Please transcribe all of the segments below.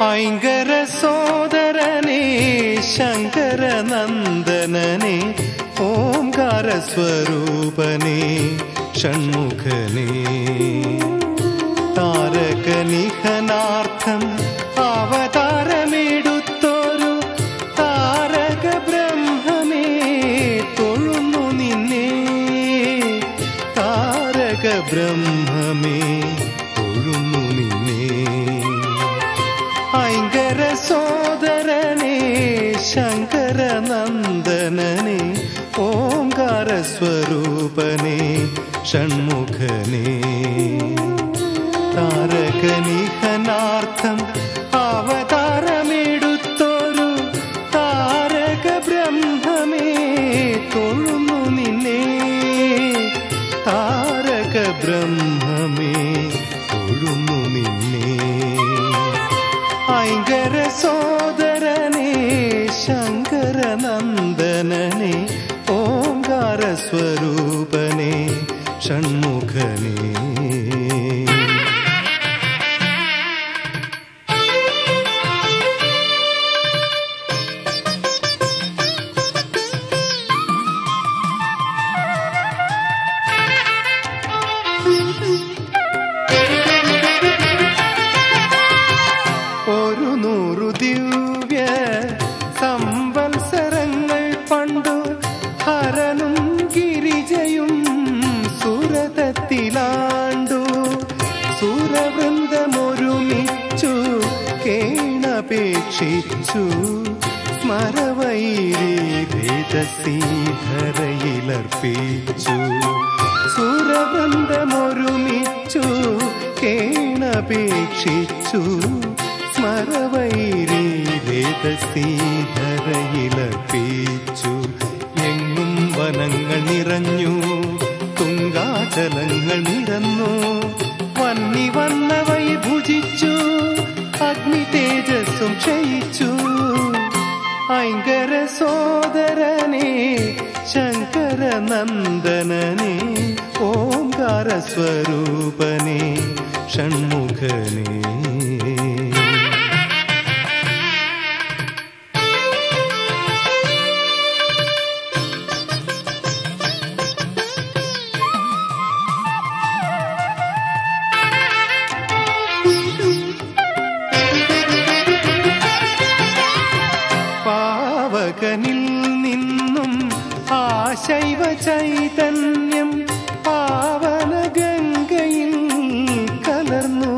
ഐങ്കര സോദരനെ ശങ്കര നന്ദനനെ ഓംകാര സ്വരൂപനെ ഷൺമുഖനെ താരകനിഹനാർത്ഥം അവതാരമെടുത്തൊരു താരക ബ്രഹ്മമേ തൊഴുന്നു നിന്നെ താരക ബ്രഹ്മമേ തൊഴുന്നു നിന്നെ ഐങ്കര സോദരനെ ശങ്കര നന്ദനനെ ഓംകാര സ്വരൂപനെ ഷൺമുഖനെ താരകനിഹനാർത്ഥം അവതാരമെടുത്തൊരു താരക ബ്രഹ്മമേ തൊഴുന്നു നിന്നെ താരക ബ്രഹ്മമേ തൊഴുന്നു നിന്നെ ഐങ്കര സോദരനെ ശങ്കര നന്ദനനെ ഓംകാര സ്വരൂപനെ ഷൺമുഖനെ ഒരു നൂറു ദിവ്യ സംവത്സരങ്ങൾ പണ്ടു ഹരനും ഗിരിജയും സുരതത്തിലാണ്ടു സുരവൃന്ദമൊരുമിച്ചു കേണപേക്ഷിച്ചു സ്മരവൈരീതസീധരയിലർപ്പിച്ചു സുരവൃന്ദമൊരുമിച്ചു കേണപേക്ഷിച്ചു സ്മരവൈരീതസീധരയിലർപ്പിച്ചു എങ്ങും വനങ്ങൾ നിറഞ്ഞു തുങ്കാചലങ്ങൾ നിരന്നു വന്നി വന്നവൈ ഭുജിച്ചു അഗ്നി തേജസ്സും ക്ഷയിച്ചു ഐങ്കര സോദരനെ ശങ്കര നന്ദനനെ ഓംകാര സ്വരൂപനെ ഷൺമുഖനെ പാവകനിൽ നിന്നും ആശൈവ ചൈതന്യം പാവന ഗംഗയിൽ കലർന്നു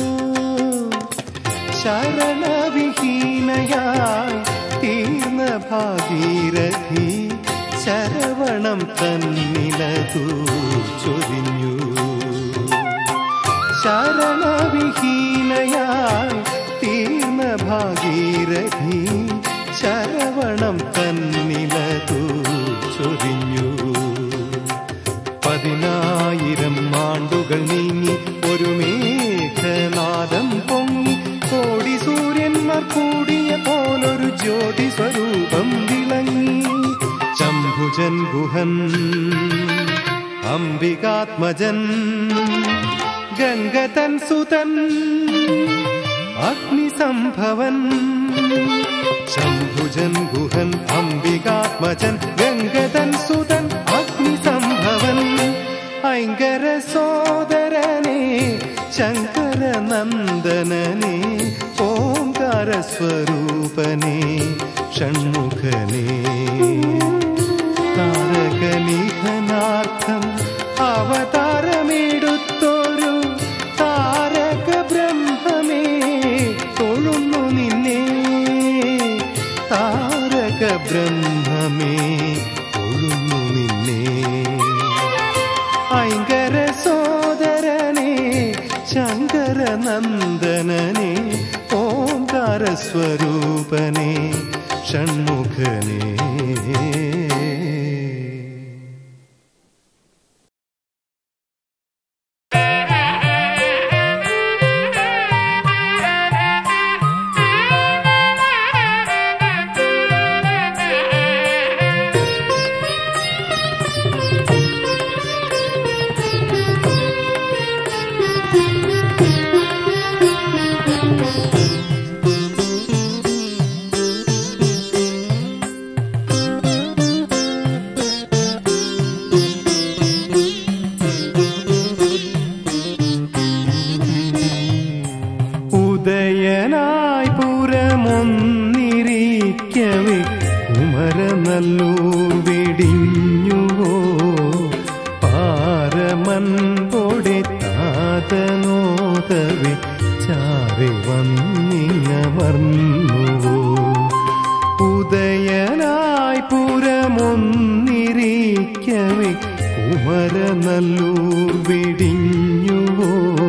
ശരണവിഹീനയായി തീർന്ന ഭാഗീരഥി ശരവണം തന്നിലതു ചൊരിഞ്ഞു ശരണവിഹീനയായി തീർന്ന ഭാഗീരഥി ശരവണം തന്നിലതു ചൊരിഞ്ഞു പതിനായിരം ആണ്ടുകൾ നീങ്ങി ഒരു മേഘനാദം പൊങ്ങി കോടി സൂര്യന്മാർ കൂടിയ പോലൊരു ജ്യോതി സ്വരൂപം വിളങ്ങി ശംഭുജൻ ഗുഹൻ അംബികാത്മജൻ ഗംഗതൻ സുതൻ അഗ്നിസംഭവൻ ശംഭുജൻ ഗുഹൻ അംബികാത്മജൻ ഗംഗതൻ സുതൻ അഗ്നിസംഭവൻ ഐങ്കര സോദരനെ ശങ്കര നന്ദനനെ ഓംകാര സ്വരൂപനെ ഷൺമുഖനെ താരകനിഹനാർത്ഥം അവതാരമെടുത്തൊരു താരക ബ്രഹ്മമേ തൊഴുന്നു നിന്നെ താരക ബ്രഹ്മമേ തൊഴുന്നു നിന്നെ ഐങ്കര സോദരനെ ശങ്കര നന്ദനനെ ഓംകാര സ്വരൂപനെ ഷൺമുഖനെ Thank you. താതനോദവി ചാരി വന്നിങ്ങമർന്നുവോ ഉദയനായി പുരമൊന്നിരിക്കവേ കുമരനല്ലൂർ വെടിഞ്ഞുവോ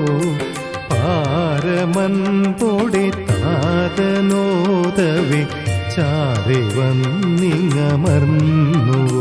പാരമൻ പൊടി താതനോദവി ചാരി വന്നിങ്ങമർന്നുവോ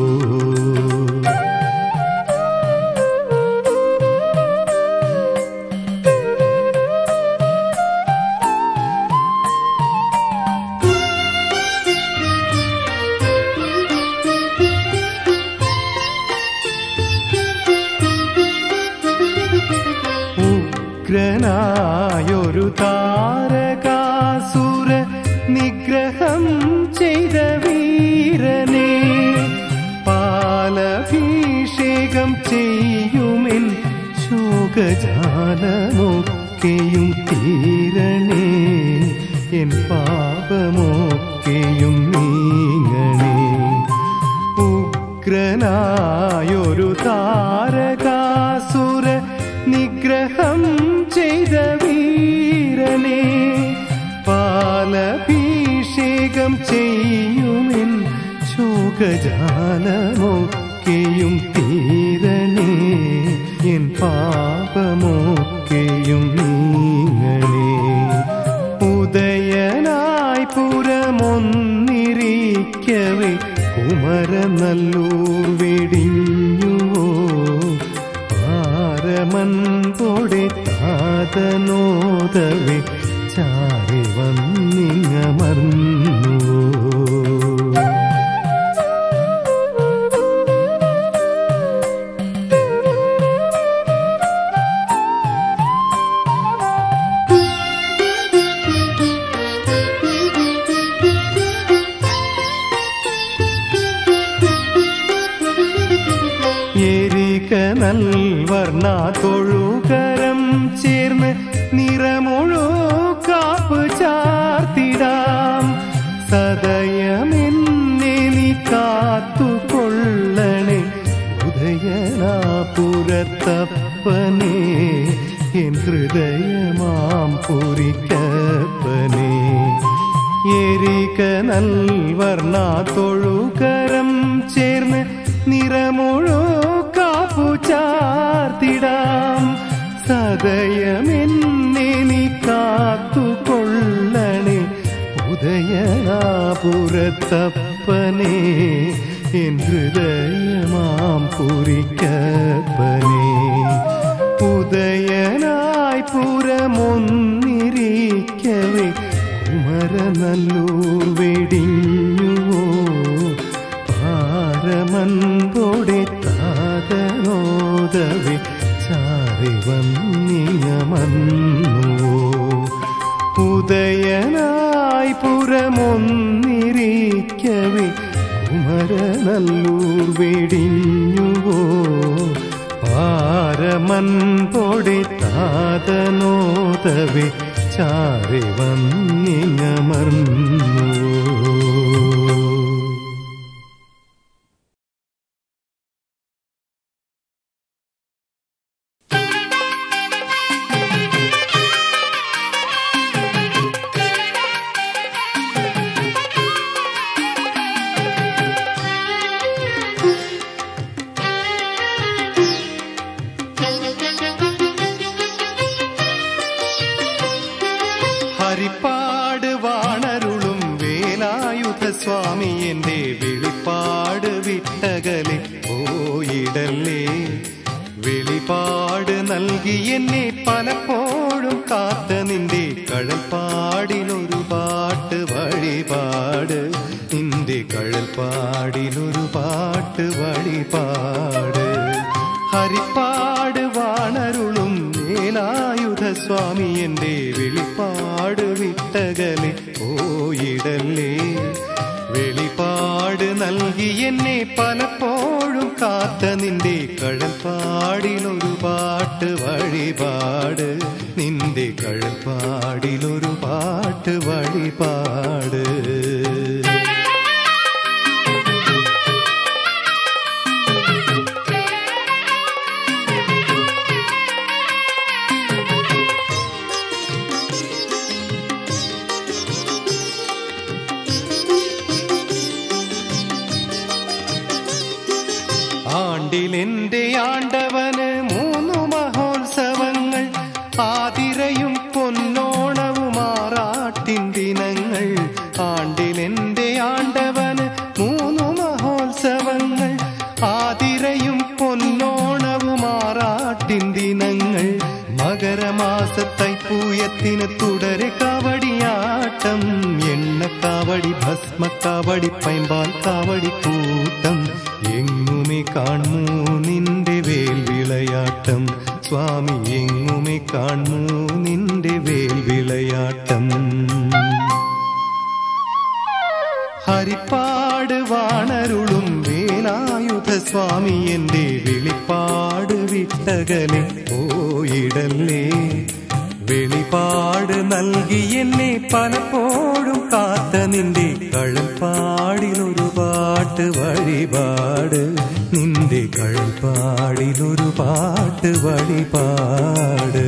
ഉഗ്രനായൊരു താരകാസുര നിഗ്രഹം ചെയ്ത വീരനെ പാലഭിഷേകം ചെയ്യുമെൻ ശോകജാലമൊക്കെയും തീരണേ എൻ പാപമൊക്കെയും നീങ്ങണേ ഉഗ്രനായൊരു താരകാസുര നിഗ്രഹം ചെയ്ത വീരനെ പാലഭിഷേകം ചെയ്യുമെൻ ശോകജാലമൊക്കെയും തീരണേ എൻ പാപമൊക്കെയും നീങ്ങണേ ഉദയനായി പുരമൊന്നിരിക്കവേ കുമരനല്ലൂർ വെടിഞ്ഞുവോ ആരമൻ പൊടി താതനോദവേ ചാരി വന്നിങ്ങമർന്നുവോ എരിക നൽവർണ തൊഴുകരം ചേർന്ന് നിറമൊഴു കാപ്പ് ചാർത്തിടാം സദയമെന്നെ നീ കാത്തുകൊള്ളണേ ഉദയനാപുരത്തപ്പനെ എൻ ഹൃദയമാം പുരിക്കപ്പനെ എരിക നൽവർണ തൊഴുകരം ചേർന്ന് നിറമൊഴു കാപ്പു ചാർത്തിടാം സദയമെന്നെ നീ കാത്തുകൊള്ളണേ ഉദയനാപുരത്തപ്പനെ എൻ ഹൃദയമാം പുരിക്കപ്പനെ ഉദയനായി പുരമൊന്നിരിക്കവേ കുമരനല്ലൂർ വെടിഞ്ഞുവോ പാരമൻ പൊടി താതനോദവി ചാരി വന്നിങ്ങമന്നുവോ ഉദയനായി പുരമൊന്നിരിക്കവേ കുമരനല്ലൂർ വെടിഞ്ഞുവോ പാരമൻ പൊടി താതനോദവി ചാരി വന്നിങ്ങമർന്നുവോ ഹരിപ്പാട് വാണരുളും വേലായുധ സ്വാമി എന്റെ വെളിപ്പാട് വിട്ടകലെ പോയിടല്ലേ വെളിപാട് നൽകി എന്നെ പലപ്പോഴും കാത്ത നിന്റെ കഴൽപ്പാടിനൊരു പാട്ട് വഴിപാട് നിന്റെ കഴൽപ്പാടിനൊരു പാട്ട് വഴിപാട് ഹരിപ്പാട് വാണരുളും വേലായുധ സ്വാമി എന്റെ വെളിപ്പാട് വിട്ടകലെ പോയിടല്ലേ വെളിപാട് നൽകി എന്നെ പലപ്പോഴും കാത്ത നിന്റെ കഴൽപ്പാടിലൊരു പാട്ട് വഴിപാട് നിന്റെ കഴൽപ്പാടിലൊരു പാട്ട് വഴിപാട് ആതിരയും പൊന്നോണവും ആറാട്ടിൻ ദിനങ്ങൾ ആണ്ടിലെന്റെ ആണ്ടവന് മൂന്നു മഹോത്സവങ്ങൾ ആതിരയും പൊന്നോണവും ആറാട്ടിൻ ദിനങ്ങൾ മകരമാസ തൈപ്പൂയത്തിന് തുടരെ കാവടിയാട്ടം എണ്ണക്കാവടി ഭസ്മക്കാവടി പൈമ്പാൽ കാവടി കൂട്ടം എങ്ങുമേ കാണൂ നിന്റെ വേൽ വിളയാട്ടം സ്വാമി എങ്ങുമേ കാണൂ നിന്റെ വേൽ വിളയാട്ടം ഹരിപ്പാട് വാണരുളും വേലായുധ സ്വാമി എന്റെ വെളിപ്പാട് വിട്ടകലെ പോയിടല്ലേ വെളിപാട് നൽകി എന്നെ പലപ്പോഴും കാത്ത നിന്റെ കഴൽപ്പാടിലൊരു പാട്ട് വഴിപാട് നിന്റെ കഴൽപ്പാടിലൊരു പാട്ട് വഴിപാട്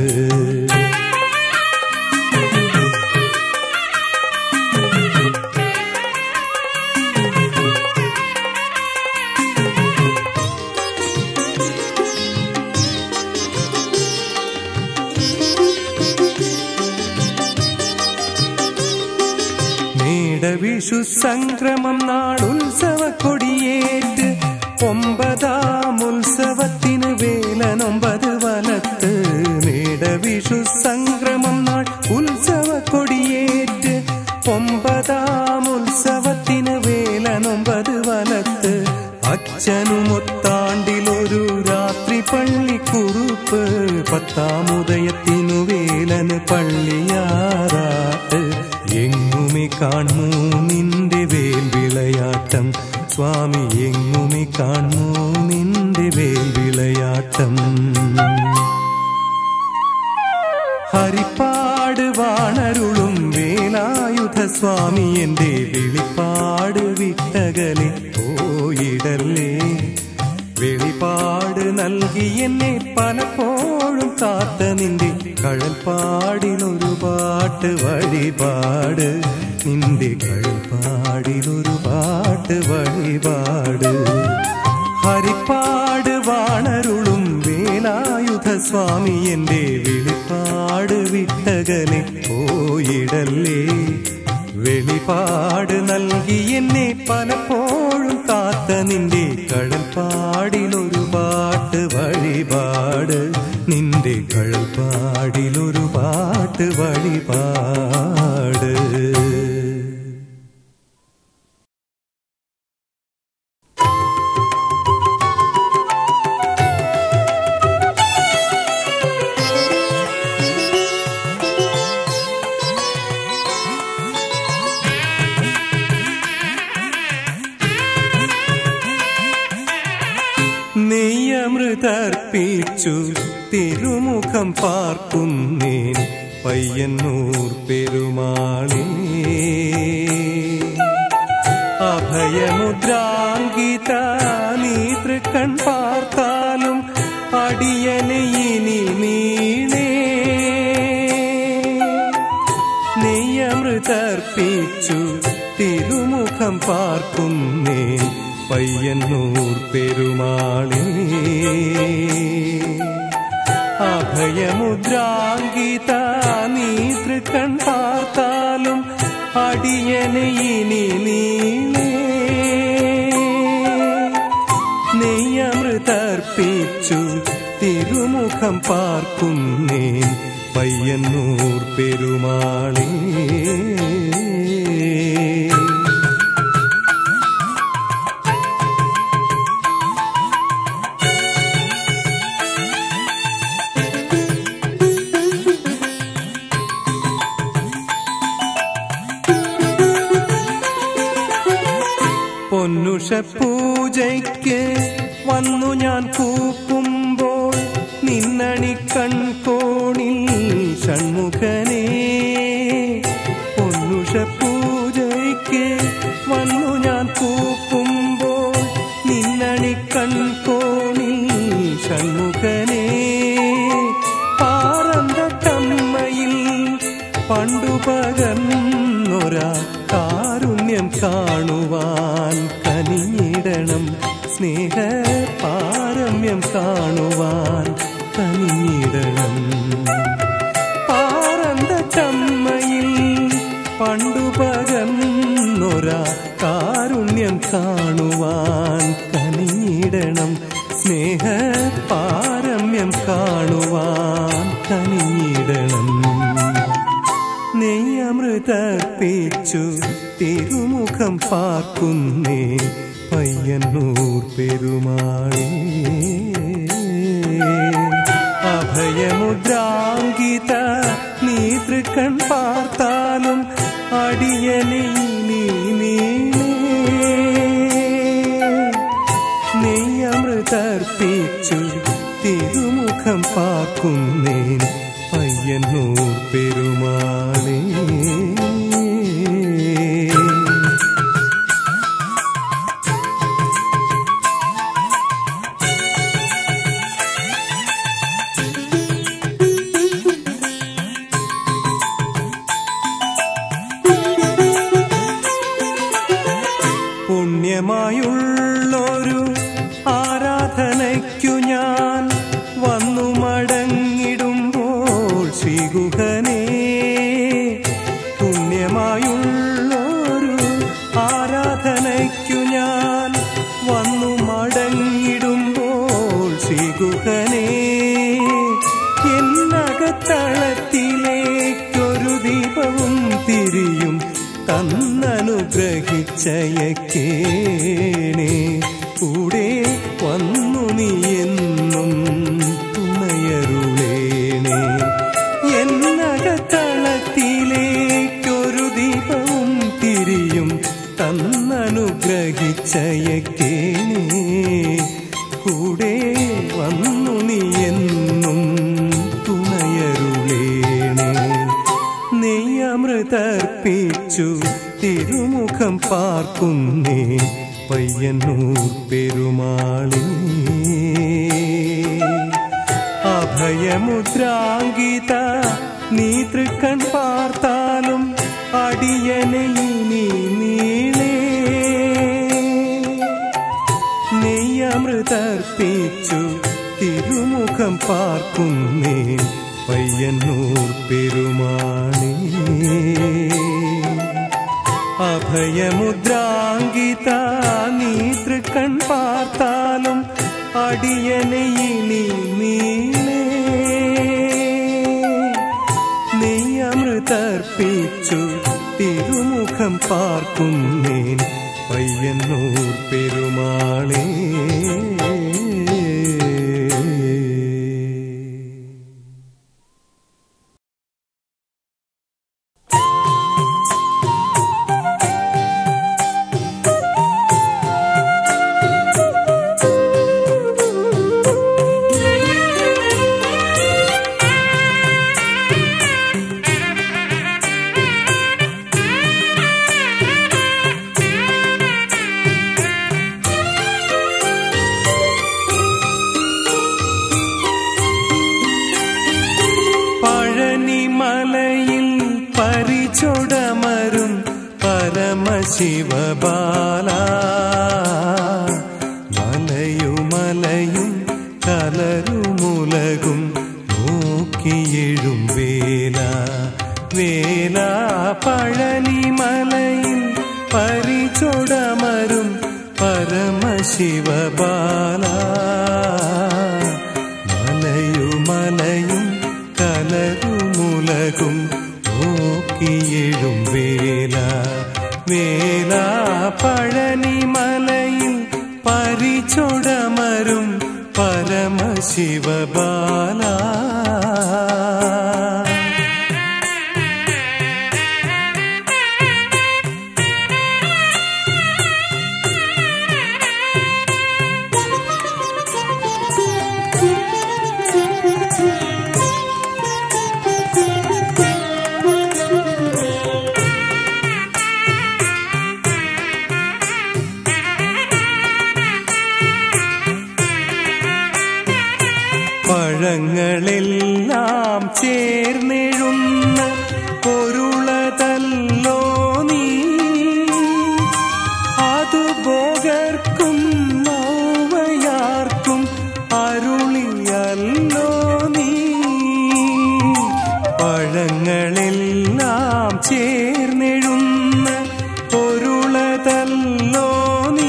മേടവിഷു സംക്രമം നാളുത്സവ കൊടിയേറ്റ് ഒമ്പതാം ഉത്സവത്തിന് വേലനൊമ്പത് വലത്ത് മേടവിഷു സംക്രമം നാൾ ഉത്സവ കൊടിയേറ്റ് ഒമ്പതാം ഉത്സവത്തിന് വേലനൊമ്പത് വലത്ത് അച്ഛനുമൊത്താണ്ടിലൊരു രാത്രി പള്ളിക്കുറുപ്പ് പത്താമുദയത്തിനു വേലന് പള്ളിയാറാട്ട് എങ്ങുമേ കാണൂ നിന്റെ വേൽ വിളയാട്ടം സ്വാമി എങ്ങുമേ കാണൂ നിന്റെ വേൽ വിളയാട്ടം ഹരിപ്പാട് വാണരുളും വേലായുധ സ്വാമി എന്റെ വെളിപ്പാട് വിട്ടകലെ പോയിടല്ലേ വെളിപാട് നൽകി എന്നെ പലപ്പോഴും കാത്ത നിന്റെ കഴൽപ്പാടിലൊരു പാട്ട് വഴിപാട് നിന്റെ കഴൽപ്പാടിലൊരു പാട്ട് വഴിപാട് ഹരിപ്പാട് വാണരുളും വേലായുധ സ്വാമി എന്റെ വെളിപ്പാട് വിട്ടകലെ പോയിടല്ലേ വെളിപാട് നൽകി എന്നെ പലപ്പോഴും കാത്ത നിന്റെ കടൽപ്പാടിലൊരു പാട്ട് വഴിപാട് നിന്റെ കടൽപ്പാടിലൊരു പാട്ട് വഴിപാട് നെയ്യമൃതർപ്പിച്ചു തിരുമുഖം പാർക്കുന്നേൻ പയ്യന്നൂർ പെരുമാളേ അഭയമുദ്രാങ്കിത നീ തൃക്കൺ പാർത്താലും അടിയനെ ഇനി നീണേ നെയ്യമൃതർപ്പിച്ചു തിരുമുഖം പാർക്കുന്നേ പയ്യന്നൂർ പെരുമാളേ അഭയമുദ്രാങ്കിത നീ തൃക്കൺ പാർത്താലും അടിയനെ ഇനി നീളേ നെയ്യമൃതർപ്പിച്ചു തിരുമുഖം പാർക്കുന്നേ പയ്യന്നൂർ പെരുമാളേ പൊന്നുഷ പൂജയ്ക്ക് വന്നു ഞാൻ കൂപ്പുമ്പോൾ നിന്നണി കൺകോണിൽ ഷൺമുഖനേ പൊന്നുഷ പൂജയ്ക്ക് വന്നു ഞാൻ കൂപ്പുമ്പോൾ നിന്നണി കൺകോണിൽ ഷൺമുഖനേ പാറന്ത കമ്മയിൽ പണ്ടു പകർന്നൊരാ കാരുണ്യം കാണുവാൻ കനിഞ്ഞിടണം സ്നേഹ പാരമ്യം കാണുവാൻ കനിഞ്ഞിടണം കനിഞ്ഞിടണം നെയ്യമൃതർപ്പിച്ചു തിരുമുഖം പാർക്കുന്നേ പയ്യന്നൂർ പെരുമാളേ അഭയമുദ്രാങ്കിത നീ തൃക്കൺ പാർത്താലും അടിയനെ നീ നീളേ നെയ്യമൃതർപ്പിച്ചു തിരുമുഖം പാർക്കുന്നേൻ പയ്യന്നൂർ പെരുമാളേ പുണ്യമായുള്ളൊരു ആരാധനയ്ക്കു ഞാൻ വന്നു മടങ്ങിടുമ്പോൾ ശ്രീഗുഹനേ പുണ്യമായുള്ളൊരു ആരാധനയ്ക്കു ഞാൻ വന്നു മടങ്ങിടുമ്പോൾ ശ്രീഗുഹനേ എന്നകത്തളത്തിലേക്കൊരു ദീപവും തിരിയും തന്നനുഗ്രഹിച്ചയക്കേണേ കൂടെ വന്നു നീ എന്നും തുണയരുളേണേ എന്നകത്തളത്തിലേക്കൊരു ദീപവും തിരിയും തന്നനുഗ്രഹിച്ചയക്കേണേ കൂടെ വന്നു നീ എന്നും തുണയരുളേണേ നെയ്യമൃതർപ്പിച്ചു തിരുമുഖം പാർക്കുന്നേ പയ്യന്നൂർ പെരുമാളേ അഭയമുദ്രാങ്കിത നീ തൃക്കൺ പാർത്താലും അടിയനെ നീ നീളേ നെയ്യമൃതർപ്പിച്ചു തിരുമുഖം പാർക്കുന്നേ പയ്യന്നൂർ പെരുമാളേ അഭയമുദ്രാങ്കിത നീ തൃക്കൺ പാർത്താലും അടിയനെ ഇനി നീളേ നെയ്യമൃതർപ്പിച്ചു തിരുമുഖം പാർക്കുന്നേൻ പയ്യന്നൂർ പെരുമാളേ പഴനിമലയിൽ പരിചൊടമരും പരമശിവബാല മലയുമലയും കലരുമുലകും നോക്കിയെഴും വേല വേല പഴനിമലയിൽ പരിചൊടമരും പരമശിവബാല മലയുമലയും കലരുമുലകും നോക്കിയെഴും വേല വേല പഴനിമലയിൽ പരിചൊടമരും പരമശിവബാല പഴങ്ങളെല്ലാം ചേർന്നെഴുന്ന പൊരുളതല്ലോ നീ അത് ഭോഗർക്കും നൗവയാർക്കും അരുളിയല്ലോ നീ പഴങ്ങളെല്ലാം ചേർന്നെഴുന്ന പൊരുളതല്ലോ നീ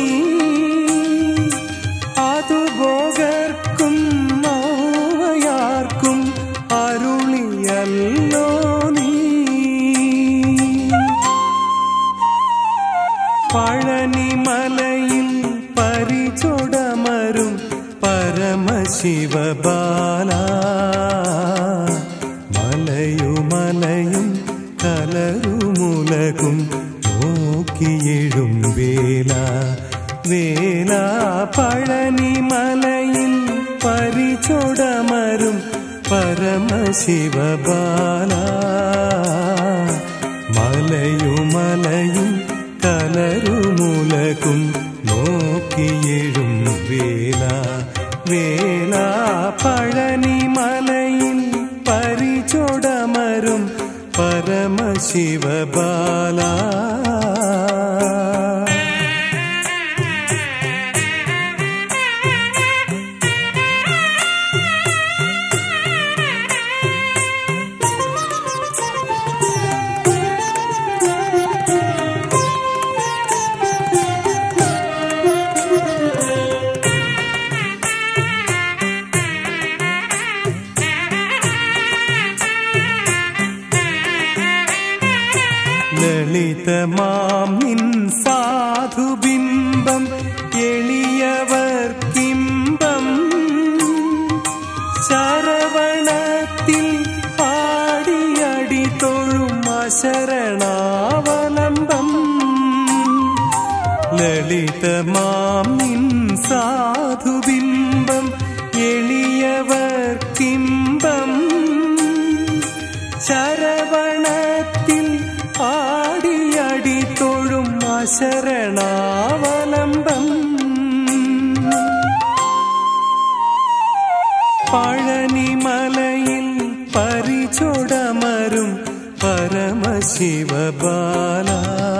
അത് ഭോഗർക്കും നൗവയാർക്കും അരുളി നീയല്ലോ നീ പഴനിമലയിൽ പരിചൊടമരും പരമശിവബാല മലയുമലയും കലരുമുലകും നോക്കിയെഴും വേല വേല പഴനിമലയിൽ പരിചൊടമരും പരമശിവബാല മലയുമലയും കലരുമുലകും നോക്കിയെഴും വേല വേല പഴനിമലയിൽ പരിചൊടമരും പരമശിവബാല ലളിതമാം നിൻ സാധുബിംബം എളിയവർക്കിമ്പം ശരവണത്തിൽ പാടിയടി തൊഴും അശരണാവലംബം ലളിതമാം നിൻ സാധുബിംബം എളിയവർക്കിമ്പം ശരവണത്തിൽ ആടിയടി തൊഴും അശരണാവലംബം പഴനിമലയിൽ പരിചൊടമരും പരമശിവബാല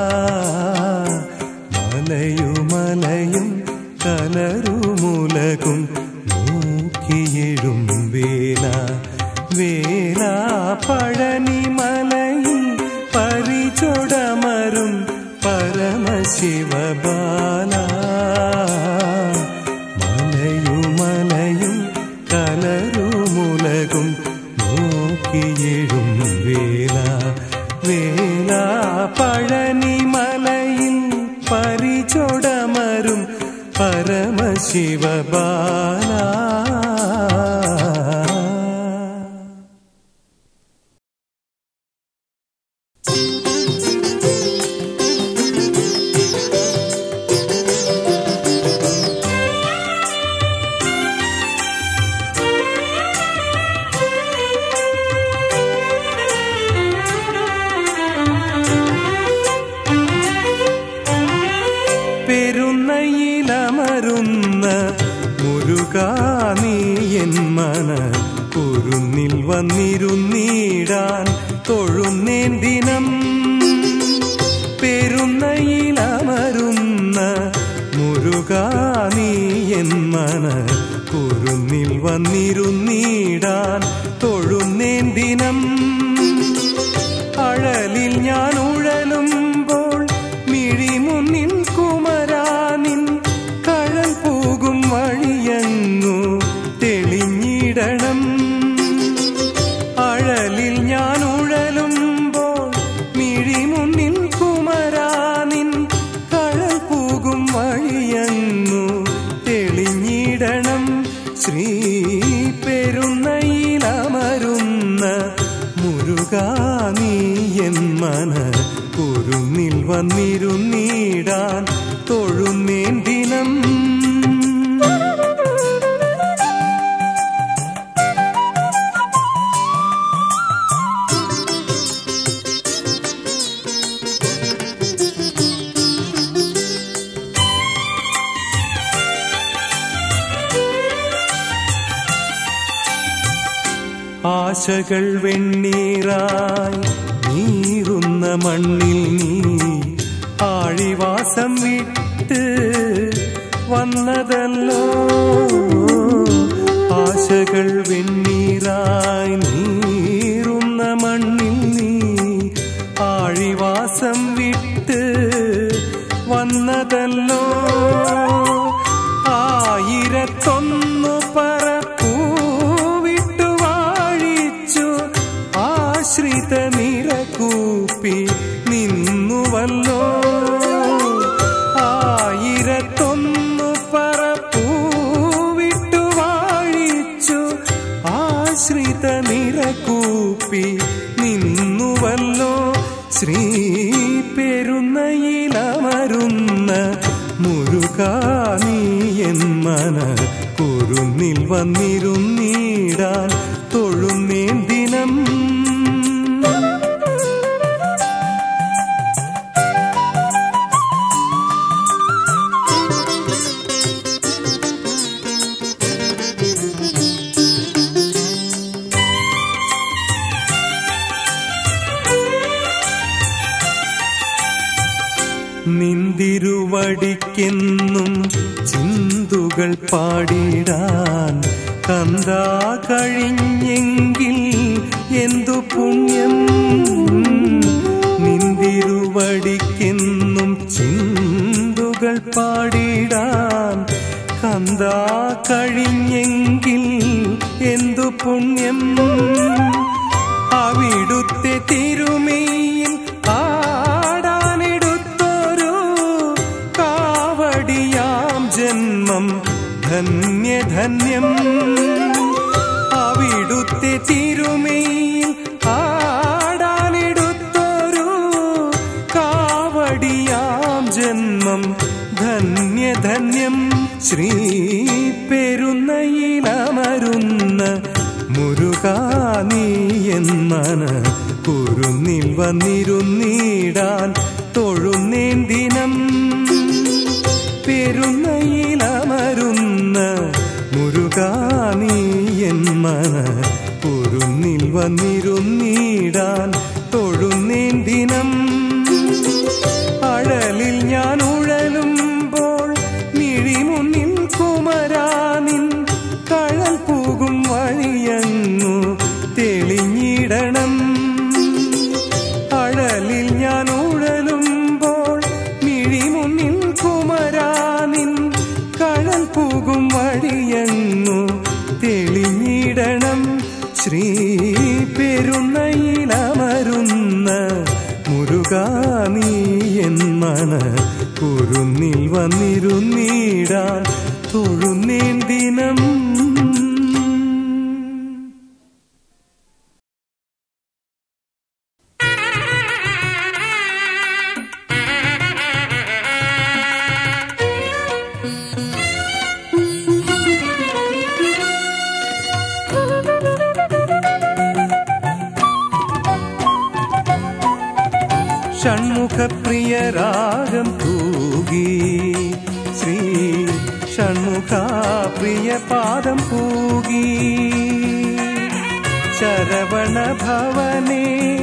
മലയുമലയും കലരുമുലകും നോക്കിയെഴും വേല വേല പഴനിമലയിൽ പരിചൊടമരും പരമശിവബാല മലയുമലയും കലരുമുലകും നോക്കിയെഴും വേല വേല പഴനിമലയിൽ പരിചൊടമരും പരമശിവബാല പെരുന്നയിലമരുന്ന മുരുകാ നീയൻ മന കുരുന്നിൽ വന്നിരുന്നീടാൻ തൊഴുന്നേൻ ദിനം പെരുന്നയിലമരുന്ന മുരുകാ നീയൻ മന കുരുന്നിൽ വന്നിരുന്നീടാൻ തൊഴുന്നേൻ ദിനം അഴലിൽ ഞാൻ ഉഴലുമ്പോൾ മിഴിമുന്നിൻ കുമരാനിൻ കഴൽ പോകും വഴിയങ്ങു തെളിഞ്ഞിടണം അഴലിൽ ഞാൻ ഉഴലുമ്പോൾ മിഴിമുന്നിൽ കുമരാനിൻ കഴൽ പോകും വഴിയങ്ങു തെളിഞ്ഞിടണം ശ്രീ പെരുന്നയിലമരുന്ന മുരുകാ നീയൻ മന കുരുന്നിൽ വന്നിരുന്നീടാൻ തൊഴുന്നേൻ ദിനം ആശകൾ വെണ്ണീറായി നീറുന്ന മണ്ണിൽ നീ ആഴിവാസം വിട്ട് വന്നതല്ലോ ആശകൾ വെണ്ണീറായി നീറുന്ന മണ്ണിൽ നീ ആഴിവാസം വിട്ട് വന്നതല്ലോ ആയിരത്തൊന്നു പറപ്പൂവിട്ടു വാഴിച്ചു ആശ്രിത നിരകൂപ്പി നിന്നുവല്ലോ ആയിരത്തൊന്നു പറപ്പൂവിട്ടു വാഴിച്ചു ആശ്രിത നിരകൂപ്പി നിന്നുവല്ലോ ശ്രീ പെരുന്നയിലമരുന്ന മുരുകാ നീ എന്മന കുറുന്നിൽ വന്നിരുന്നീടാൻ തൊഴുന്നേൻ ദിനം നിന്തിരുവടിക്കെന്നും ചിന്തുകൾ പാടിടാൻ കന്താ കഴിഞ്ഞെങ്കിൽ എന്തു പുണ്യം നിന്തിരുവടിക്കെന്നും ചിന്തുകൾ പാടിടാൻ കന്താ കഴിഞ്ഞെങ്കിൽ എന്തു പുണ്യം അവിടുത്തെ തിരുമേയിൽ ആടാനെടുത്തൊരു കാവടിയാം ജന്മം ധന്യധന്യം അവിടുത്തെ തിരുമേയിൽ ആടാനെടുത്തൊരു കാവടിയാം ജന്മം ധന്യധന്യം ശ്രീ പെരുന്നയിലമരുന്ന മുരുകാ നീ എന്നന കുറുന്നിൽ വന്നിരുന്നീടാൻ തൊഴുന്നേൻ ദിനം പെരുന്നയിലമരുന്ന മുരുകാ നീ എന്മന കുറുന്നിൽ വന്നിരുന്നീടാൻ തൊഴുന്നേൻ ദിനം അഴലിൽ ഞാൻ ഉഴലുമ്പോൾ മിഴിമുന്നിൽ കുമരാനിൻ കഴൽ പോകും വഴിയങ്ങു തെളിഞ്ഞിടണം അഴലിൽ ഞാൻ ഉഴലുമ്പോൾ മിഴിമുന്നിൽ കുമരാനിൻ കഴൽ പോകും വഴിയങ്ങു തെളിഞ്ഞിടണം ശ്രീ പെരുന്നയിലമരുന്ന മുരുകാ നീ എന്മന കുറുന്നിൽ വന്നിരുന്നീടാൻ തൊഴുന്നേൻ ദിനം ഷൺമുഖപ്രിയ രാഗം തൂകി ശ്രീ ഷൺമുഖാപ്രിയ പാദം പൂകി ശരവണ ഭവനെ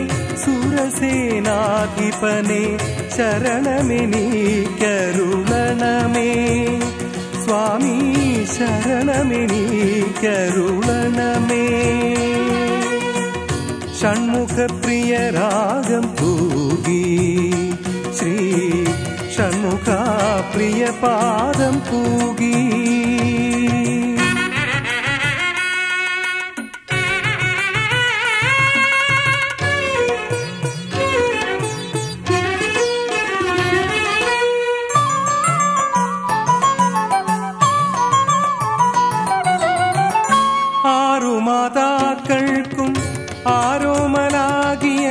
സുരസേനാധിപനെ ശരണമെനീക്കരുളണമേ സ്വാമി ശരണമെനീക്കരുളണമേ ഷൺമുഖപ്രിയ രാഗം പൂകി ശ്രീ ഷൺമുഖ പ്രിയ പാദം പൂകി ആറു മാതാക്കൾക്കും ആരോമലാകിയ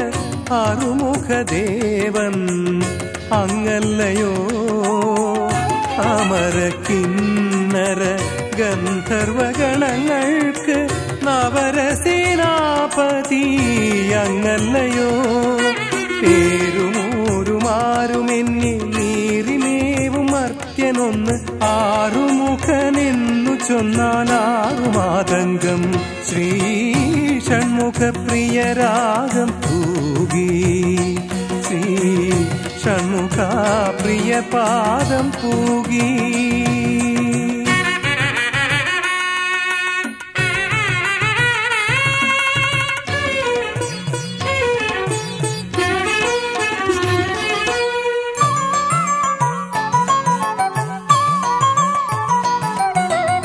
ആറുമുഖദേവൻ അങ്ങല്ലയോ അമര കിന്നര ഗന്ധർവഗണങ്ങൾക്ക് നവരസേനാപതി അങ്ങല്ലയോ പേരുമൂരുമാരുമെന്നെ നീറിമേവും മർത്യനൊന്ന് ആറുമുഖനെന്നു ചൊന്നാൽ ആറുമാതങ്കം ശ്രീ ഷൺമുഖ പ്രിയ രാഗം തൂകി ശ്രീ ഷൺമുഖ പ്രിയ പാദം പൂകി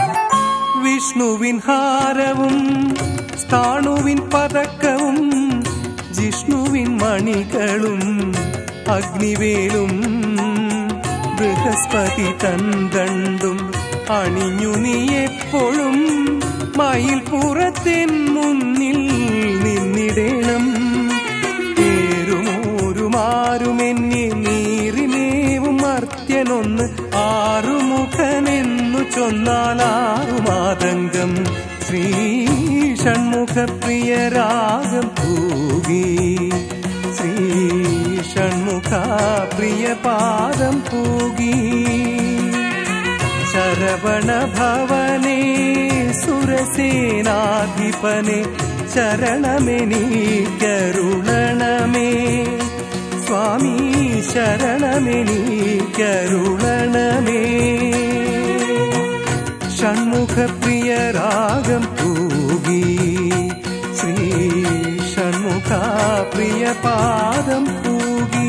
വിഷ്ണുവിൻ ഹാരവും സ്ഥാണുവിൻ പതക്കവും ജിഷ്ണുവിൻ മണികളും അഗ്നിവേലും ബൃഹസ്പതി തന്തണ്ടും അണിഞ്ഞു നീ എപ്പോഴും മയിൽ പുറത്തെൻ മുന്നിൽ നിന്നിടേണം പേരുമോരുമാരുമെന്നെ നീറിനേവും മർത്യനൊന്ന് ആറുമുഖനെന്നു ചൊന്നാലാറുമാതങ്കം ശ്രീ ഷൺമുഖപ്രിയ രാഗം പൂകി ശ്രീ ഷൺമുഖ പ്രിയ പാദം പൂകി ശരവണ ഭവനേ സുരസേനാധിപനെ ശരണമെനീക്കരുളണമേ സ്വാമി ശരണമെനീക്കരുളണമേ ഷൺമുഖപ്രിയ രാഗം പൂകി ശ്രീ ഷൺമുഖ പ്രിയ പാദം പൂകി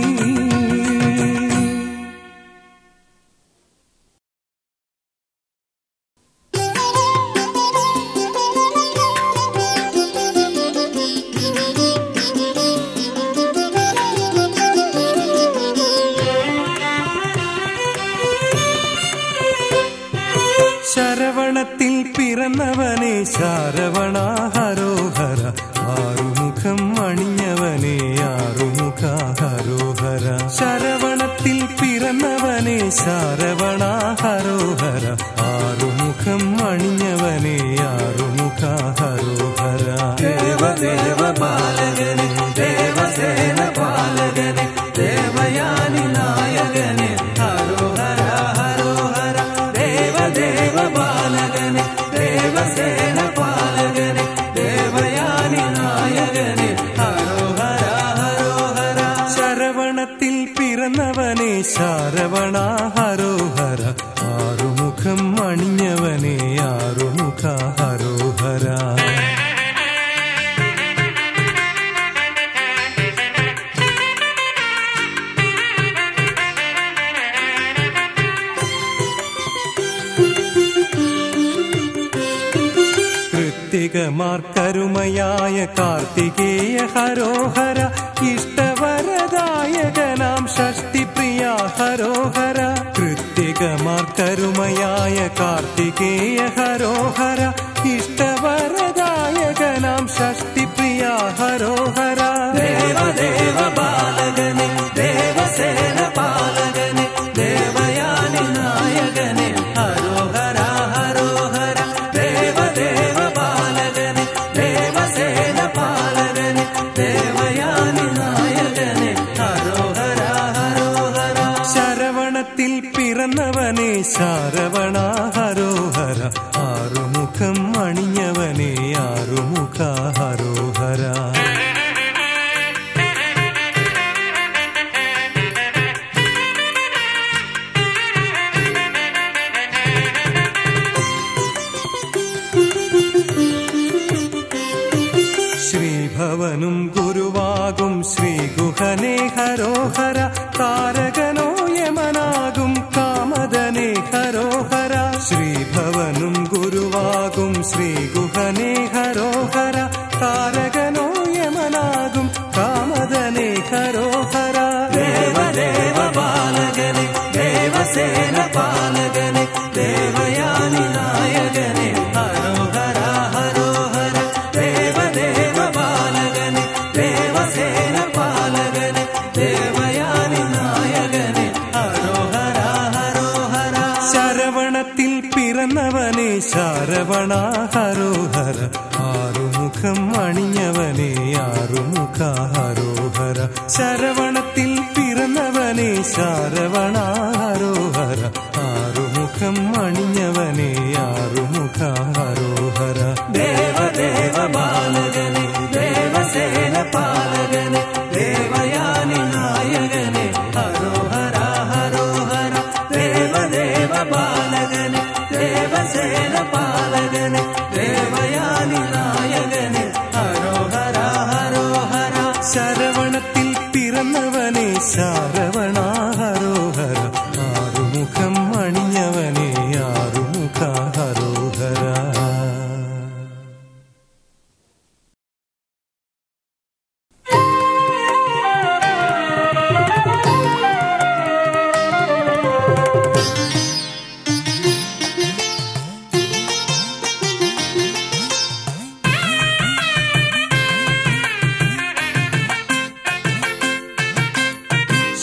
ശരവണത്തിൽ പിറന്നവനെ ശരവണ ഹരോഹര ആറുമുഖം അണിഞ്ഞവനെ ആറുമുഖ ഹരോഹര ശരവണത്തിൽ പിറന്നവനെ ശരവണ ഹരോഹര ആറുമുഖം അണിഞ്ഞവനെ ആറുമുഖ ഹരോഹര ദേവദേവ ബാലകനെ ദേവസേന പാലകനെ ദേവയാനി നായകനെ ഹരോഹര ഹരോഹര ദേവദേവ ബാലകനെ ദേവസേന പാലകനെ ദേവയാനി നായകനെ ഹരോഹര ഹരോഹര ശരവണത്തിൽ പിറന്നവനെ ശരവണ ഹരോഹര ആറുമുഖം അണിഞ്ഞവനെ ആറുമുഖ ഹരോഹര കൃത്തികമാർക്കരുമയായ കാർത്തികേയ ഹരോഹര ഇഷ്ടവരദായകനാം ഷഷ്ടിപ്രിയ ഹരോഹര കൃത്തികമാർക്കരുമയായ കാർത്തികേയ ഹരോഹര ഇഷ്ടവരദായകനാം ഷഷ്ടിപ്രിയ ഹരോഹര ദേവദേവ ബാലകനെ ദേവസേന പാലകനെ ദേവയാനി നായകനെ ഹരോഹര ഹരോഹര ദേവദേവ ബാലകനെ ദേവസേന പാലകനെ ദേവയാനി നായകനെ ഹരോഹര ഹരോഹര ശരവണത്തിൽ പിറന്നവനെ ശരവണ ഹരോഹര ആറുമുഖം അണിഞ്ഞവനെ ആറുമുഖ ഹരോഹര ശ്രീഭവനും ഗുരുവാകും ശ്രീഗുഹനേ ഹരോഹര താരകനോ യമനാകും കാമദനേ ഹരോഹര ശ്രീഭവനും ഗുരുവാകും ശ്രീഗുഹനേ ഹരോഹര താരകനോ യമനാകും കാമദനേ ഹരോഹര ദേവദേവ ബാലകനെ ദേവസേന പാലകനെ ദേവയാനി നായകനെ ഹരോഹര ഹരോഹര ദേവദേവ ബാലകനെ ദേവസേന പാലകനെ ദേവയാനി നായകനെ ഹരോഹര ഹരോഹര ശരവണത്തിൽ പിറന്നവനെ ശരവണ ഹരോഹര ആറുമുഖം അണിഞ്ഞവനെ ആറുമുഖ ഹരോഹര ശരവണത്തിൽ പിറന്നവനെ ശരവണ ഹരോഹര ആറുമുഖം അണിഞ്ഞവനെ ആറുമുഖ ഹരോഹര ദേവദേവ ബാലകനെ ദേവസേന പാലകനെ ദേവയാനി നായകനെ ഹരോഹര ഹരോഹര ദേവദേവ ബാലകനെ ദേവസേന പാലകനെ ദേവയാനി നായകനെ ഹരോഹര ഹരോഹര ശരവണത്തിൽ പിറന്നവനെ ശരവണ ഹരോഹര ആറുമുഖം അണിഞ്ഞവനെ ആറുമുഖ ഹരോഹര Thank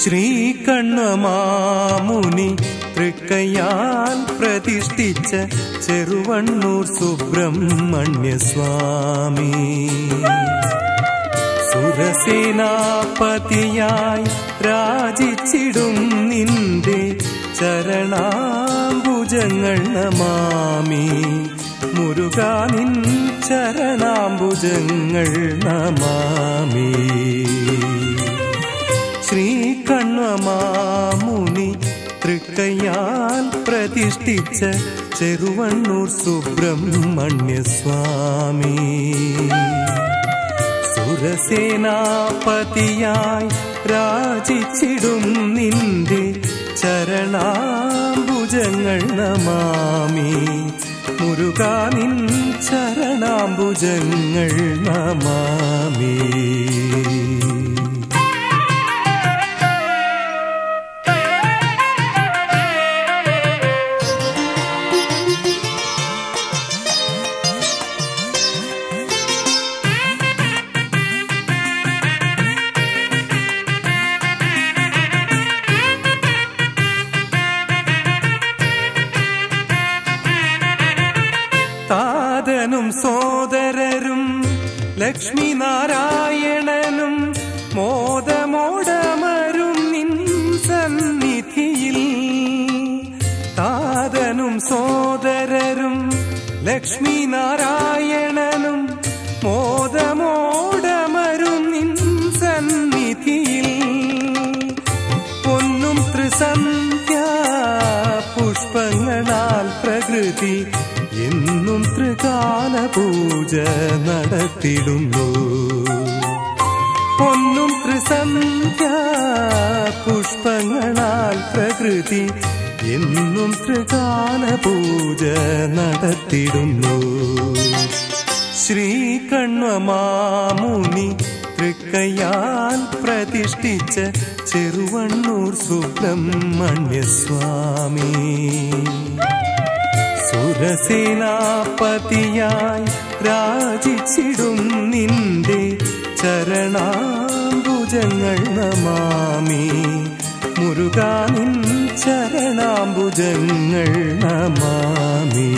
ശ്രീകണ്വമാമുനി തൃക്കയാൽ പ്രതിഷ്ഠിച്ച ചെറുവണ്ണൂർ സുബ്രഹ്മണ്യസ്വാമി സുരസേനാപതിയായി രാജിച്ചിടും നിന്റെ ചരണാംബുജങ്ങൾ നമാമി മുരുകാ നിൻ ചരണാംബുജങ്ങൾ നമാമി ശ്രീകണ്വമാമുനി തൃക്കയാൽ പ്രതിഷ്ഠിച്ച ചെറുവണ്ണൂർ സുബ്രഹ്മണ്യസ്വാമി സുരസേനാപതിയായി രാജിച്ചിടും നിന്റെ ചരണാംബുജങ്ങൾ നമാമി മുരുകാ നിൻ ചരണാംബുജങ്ങൾ നമാമി താതനും സോദരരും ലക്ഷ്മി നാരായണനും മോദമോടമരും നിൻ സന്നിധിയിൽ താതനും സോദരരും ലക്ഷ്മി നാരായണനും മോദമോടമരും നിൻ സന്നിധിയിൽ പൊന്നും ത്രിസന്ധ്യ പുഷ്പങ്ങളാൽ പ്രകൃതി എന്നും ത്രികാല പൂജ നടത്തിടുന്നു പൊന്നും ത്രിസന്ധ്യ പുഷ്പങ്ങളാൽ പ്രകൃതി എന്നും ത്രികാല പൂജ നടത്തിടുന്നു ശ്രീകണ്വമാമുനി തൃക്കയാൽ പ്രതിഷ്ഠിച്ച ചെറുവണ്ണൂർ സുബ്രഹ്മണ്യസ്വാമി സുരസേനാപതിയായി രാജിച്ചിടും നിന്റെ ചരണാംബുജങ്ങൾ നമാമി മുരുകാ നിൻ ചരണാംബുജങ്ങൾ നമാമി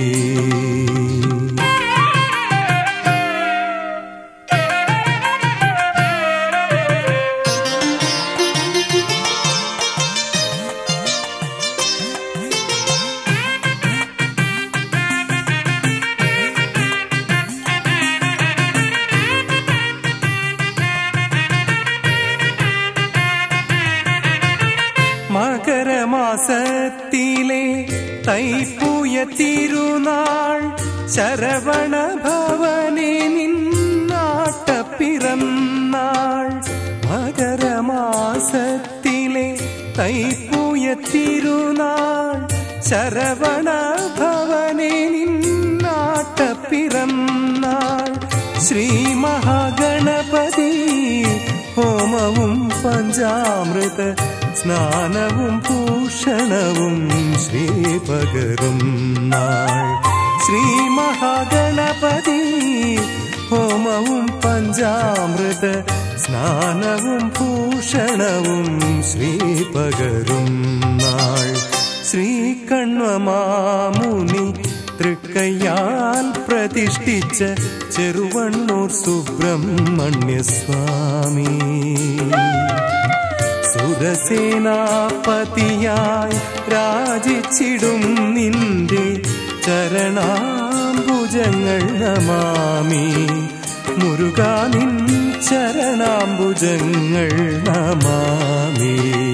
മകരമാസത്തിലെ തൈപ്പൂയ തിരുനാൾ ശരവണ ഭവനെ നിന്നാട്ടപ്പിറന്നാൾ മകരമാസത്തിലെ തൈപ്പൂയ തിരുനാൾ ശരവണ ഭവനെ നിന്നാട്ടപ്പിറന്നാൾ ശ്രീ മഹാഗണപതി ഹോമവും പഞ്ചാമൃത സ്നാനവും ഭൂഷണവും ശ്രീ പകരും നാൾ ശ്രീ മഹാഗണപതി ഹോമവും പഞ്ചാമൃത സ്നാനവും ഭൂഷണവും ശ്രീ പകരും നാൾ ശ്രീകണ്വമാമുനി തൃക്കയാൽ പ്രതിഷ്ഠിച്ച ചെറുവണ്ണൂർ സുബ്രഹ്മണ്യസ്വാമി സുരസേനാപതിയായി രാജിച്ചിടും നിന്റെ ചരണാംബുജങ്ങൾ നമാമി മുരുകാ നിൻ ചരണാംബുജങ്ങൾ നമാമി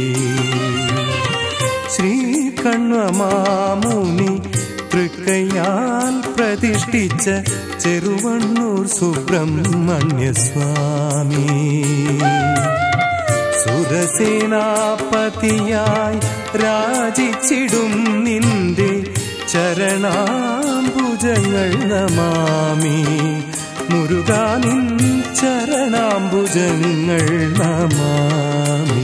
ശ്രീകണ്വമാമുനി തൃക്കയാൽ പ്രതിഷ്ഠിച്ച ചെറുവണ്ണൂർ സുബ്രഹ്മണ്യസ്വാമി സുരസേനാപതിയായി രാജിച്ചിടും നിന്റെ ചരണാംബുജങ്ങൾ നമാമി മുരുകാ നിൻ ചരണാംബുജങ്ങൾ നമാമി